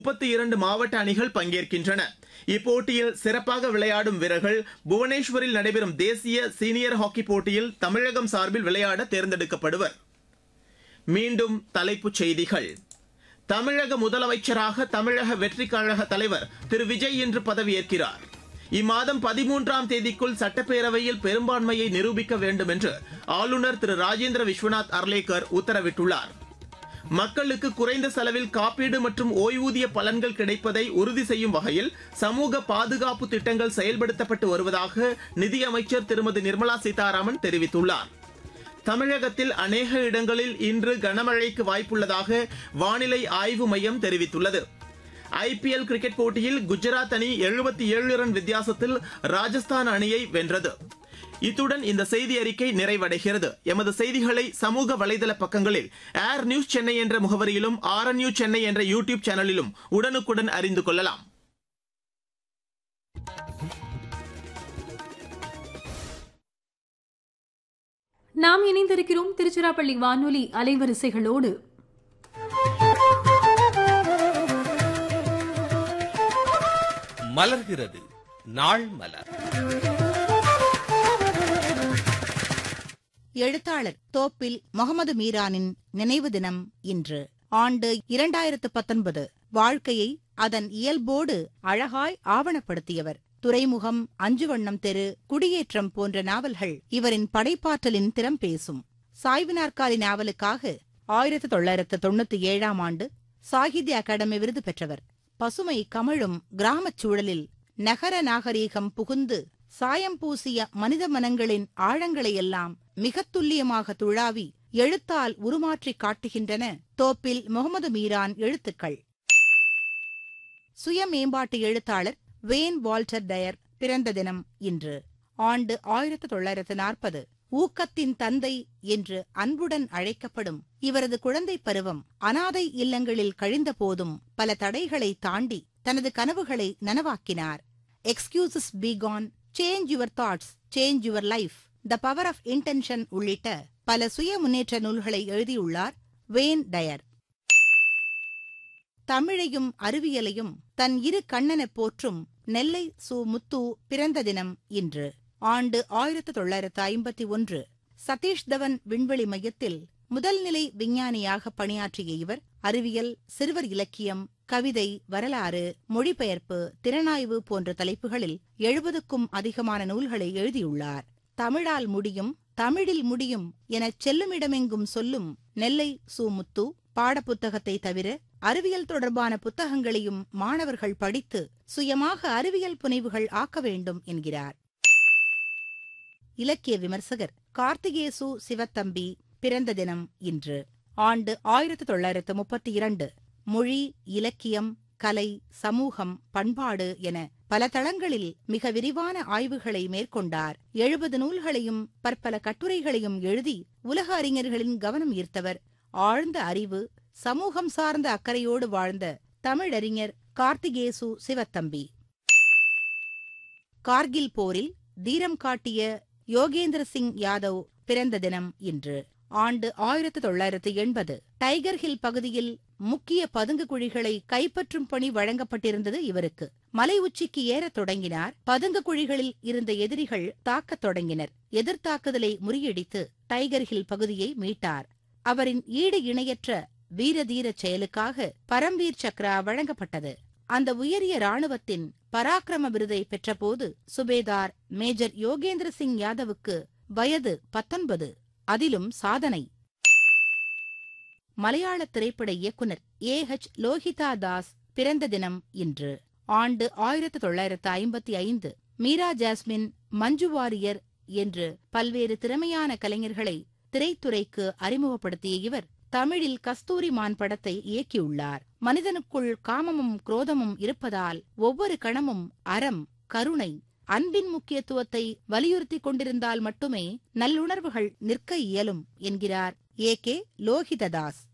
முப்பத்தி இரண்டு மாவட்ட அணிகள் பங்கேற்கின்றன இப்போட்டியில் சிறப்பாக விளையாடும் வீரர்கள் புவனேஸ்வரில் நடைபெறும் தேசிய சீனியர் ஹாக்கி போட்டியில் தமிழகம் சார்பில் விளையாட தேர்ந்தெடுக்கப்படுவர் மீண்டும் தலைப்புச் செய்திகள் தமிழக முதலமைச்சராக தமிழக வெற்றிக் கழக தலைவர் திரு விஜய் இன்று பதவியேற்கிறார் இம்மாதம் பதிமூன்றாம் தேதிக்குள் சட்டப்பேரவையில் பெரும்பான்மையை நிரூபிக்க வேண்டும் என்று ஆளுநர் திரு ராஜேந்திர விஸ்வநாத் அர்லேக்கர் உத்தரவிட்டுள்ளார் மக்களுக்கு குறைந்த செலவில் காப்பீடு மற்றும் ஓய்வூதிய பலன்கள் கிடைப்பதை உறுதி செய்யும் வகையில் சமூக பாதுகாப்பு திட்டங்கள் செயல்படுத்தப்பட்டு வருவதாக நிதியமைச்சர் திருமதி நிர்மலா சீதாராமன் தெரிவித்துள்ளார் தமிழகத்தில் அநேக இடங்களில் இன்று கனமழைக்கு வாய்ப்புள்ளதாக வானிலை ஆய்வு மையம் தெரிவித்துள்ளது ஐபிஎல் கிரிக்கெட் போட்டியில் குஜராத் அணி எழுபத்தி ஏழு ரன் வித்தியாசத்தில் ராஜஸ்தான் அணியை வென்றது இத்துடன் இந்த செய்தி அறிக்கை நிறைவடைகிறது எமது செய்திகளை சமூக வலைதள பக்கங்களில் ஏர் நியூஸ் சென்னை என்ற முகவரியிலும் ஆர் நியூஸ் சென்னை என்ற யூடியூப் சேனலிலும் உடனுக்குடன் அறிந்து கொள்ளலாம் நாம் இணைந்திருக்கிறோம் திருச்சிராப்பள்ளி வானொலி அலைவரிசைகளோடு மலர்கிறது நாள் மலர் எழுத்தாளர் தோப்பில் முகமது மீரானின் நினைவு தினம் இன்று ஆண்டு இரண்டாயிரத்து பத்தொன்பது வாழ்க்கையை அதன் இயல்போடு அழகாய் ஆவணப்படுத்தியவர் துறைமுகம் அஞ்சு வண்ணம் தெரு குடியேற்றம் போன்ற நாவல்கள் இவரின் படைப்பாற்றலின் திறம் பேசும் சாய்வு நாற்காலி நாவலுக்காக ஆயிரத்து தொள்ளாயிரத்து தொண்ணூத்தி ஏழாம் ஆண்டு சாகித்ய அகாடமி விருது பெற்றவர் பசுமை கமழும் கிராமச் சூழலில் நகர நாகரீகம் புகுந்து சாயம் பூசிய மனித மனங்களின் ஆழங்களையெல்லாம் மிகத் துல்லியமாக துழாவி எழுத்தால் உருமாற்றிக் காட்டுகின்றன தோப்பில் முகமது மீரான் எழுத்துக்கள் சுய மேம்பாட்டு எழுத்தாளர் வேன் வால்டர் டயர் பிறந்த தினம் இன்று ஆண்டு ஆயிரத்து தொள்ளாயிரத்து நாற்பது ஊக்கத்தின் தந்தை என்று அன்புடன் அழைக்கப்படும் இவரது குழந்தை பருவம் அனாதை இல்லங்களில் கழிந்த போதும் பல தடைகளை தாண்டி தனது கனவுகளை நனவாக்கினார் excuses be gone change your thoughts change your life the power of intention உள்ளிட்ட பல சுய முன்னேற்ற நூல்களை எழுதியுள்ளார் வேன் டயர் தமிழையும் அறிவியலையும் தன் இரு கண்ணெனப் போற்றும் நெல்லை சு முத்து பிறந்த தினம் இன்று ஆண்டு ஆயிரத்து தொள்ளாயிரத்து ஐம்பத்தி ஒன்று சதீஷ் தவன் விண்வெளி மையத்தில் முதல் நிலை விஞ்ஞானியாக பணியாற்றிய இவர் அறிவியல் சிறுவர் இலக்கியம் கவிதை வரலாறு மொழிபெயர்ப்பு திறனாய்வு போன்ற தலைப்புகளில் எழுபதுக்கும் அதிகமான நூல்களை எழுதியுள்ளார் தமிழால் முடியும் தமிழில் முடியும் எனச் செல்லுமிடமெங்கும் சொல்லும் நெல்லை சு முத்து பாடப்புத்தகத்தை தவிர அறிவியல் தொடர்பான புத்தகங்களையும் மாணவர்கள் படித்து சுயமாக அறிவியல் புனைவுகள் ஆக்க வேண்டும் என்கிறார் இலக்கிய விமர்சகர் கார்த்திகேசு சிவத்தம்பி பிறந்த தினம் இன்று ஆண்டு ஆயிரத்து தொள்ளாயிரத்து முப்பத்தி இரண்டு மொழி இலக்கியம் கலை சமூகம் பண்பாடு என பல தளங்களில் மிக விரிவான ஆய்வுகளை மேற்கொண்டார் எழுபது நூல்களையும் பற்பல கட்டுரைகளையும் எழுதி உலக அறிஞர்களின் கவனம் ஈர்த்தவர் ஆழ்ந்த அறிவு சமூகம் சார்ந்த அக்கறையோடு வாழ்ந்த தமிழறிஞர் கார்த்திகேசு சிவத்தம்பி கார்கில் போரில் தீரம் காட்டிய யோகேந்திர சிங் யாதவ் பிறந்த தினம் இன்று ஆண்டு ஆயிரத்து தொள்ளாயிரத்து எண்பது டைகர் ஹில் பகுதியில் முக்கிய பதுங்கு குழிகளை கைப்பற்றும் பணி வழங்கப்பட்டிருந்தது இவருக்கு மலை உச்சிக்கு ஏறத் தொடங்கினார் பதுங்கு குழிகளில் இருந்த எதிரிகள் தாக்கத் தொடங்கினர் எதிர்த்தாக்குதலை முறியடித்து டைகர் ஹில் பகுதியை மீட்டார் அவரின் ஈடு இணையற்ற வீரதீர செயலுக்காக பரம்வீர் சக்ரா வழங்கப்பட்டது அந்த உயரிய ராணுவத்தின் பராக்கிரம விருதை பெற்றபோது சுபேதார் மேஜர் யோகேந்திர சிங் யாதவுக்கு வயது பத்தொன்பது அதிலும் சாதனை மலையாள திரைப்பட இயக்குனர் ஏ ஹெச் லோஹிதா தாஸ் பிறந்த தினம் இன்று ஆண்டு ஆயிரத்து தொள்ளாயிரத்து ஐம்பத்தி ஐந்து மீரா ஜாஸ்மின் மஞ்சு வாரியர் என்று பல்வேறு திறமையான கலைஞர்களை திரைத்துறைக்கு அறிமுகப்படுத்திய இவர் தமிழில் கஸ்தூரி மான் படத்தை இயக்கியுள்ளார் மனிதனுக்குள் காமமும் குரோதமும் இருப்பதால் ஒவ்வொரு கணமும் அறம் கருணை அன்பின் முக்கியத்துவத்தை வலியுறுத்திக் கொண்டிருந்தால் மட்டுமே நல்லுணர்வுகள் நிற்க இயலும் என்கிறார் ஏ கே லோகிததாஸ்